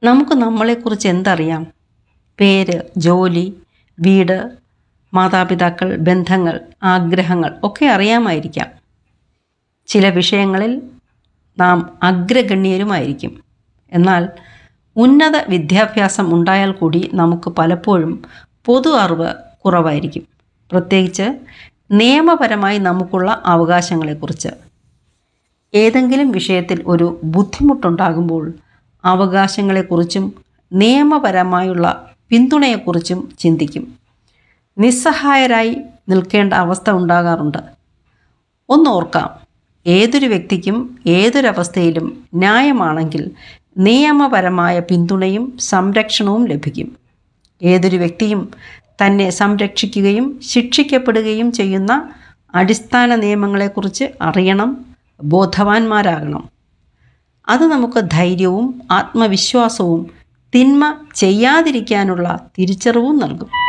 നമുക്ക് നമ്മളെക്കുറിച്ച് എന്തറിയാം പേര് ജോലി വീട് മാതാപിതാക്കൾ ബന്ധങ്ങൾ ആഗ്രഹങ്ങൾ ഒക്കെ അറിയാമായിരിക്കാം ചില വിഷയങ്ങളിൽ നാം അഗ്രഗണ്യരുമായിരിക്കും എന്നാൽ ഉന്നത വിദ്യാഭ്യാസം ഉണ്ടായാൽ കൂടി നമുക്ക് പലപ്പോഴും പൊതു അറിവ് കുറവായിരിക്കും പ്രത്യേകിച്ച് നിയമപരമായി നമുക്കുള്ള അവകാശങ്ങളെക്കുറിച്ച് ഏതെങ്കിലും വിഷയത്തിൽ ഒരു ബുദ്ധിമുട്ടുണ്ടാകുമ്പോൾ അവകാശങ്ങളെക്കുറിച്ചും നിയമപരമായുള്ള പിന്തുണയെക്കുറിച്ചും ചിന്തിക്കും നിസ്സഹായരായി നിൽക്കേണ്ട അവസ്ഥ ഉണ്ടാകാറുണ്ട് ഒന്നോർക്കാം ഏതൊരു വ്യക്തിക്കും ഏതൊരവസ്ഥയിലും ന്യായമാണെങ്കിൽ നിയമപരമായ പിന്തുണയും സംരക്ഷണവും ലഭിക്കും ഏതൊരു വ്യക്തിയും തന്നെ സംരക്ഷിക്കുകയും ശിക്ഷിക്കപ്പെടുകയും ചെയ്യുന്ന അടിസ്ഥാന നിയമങ്ങളെക്കുറിച്ച് അറിയണം ബോധവാന്മാരാകണം അത് നമുക്ക് ധൈര്യവും ആത്മവിശ്വാസവും തിന്മ ചെയ്യാതിരിക്കാനുള്ള തിരിച്ചറിവും നൽകും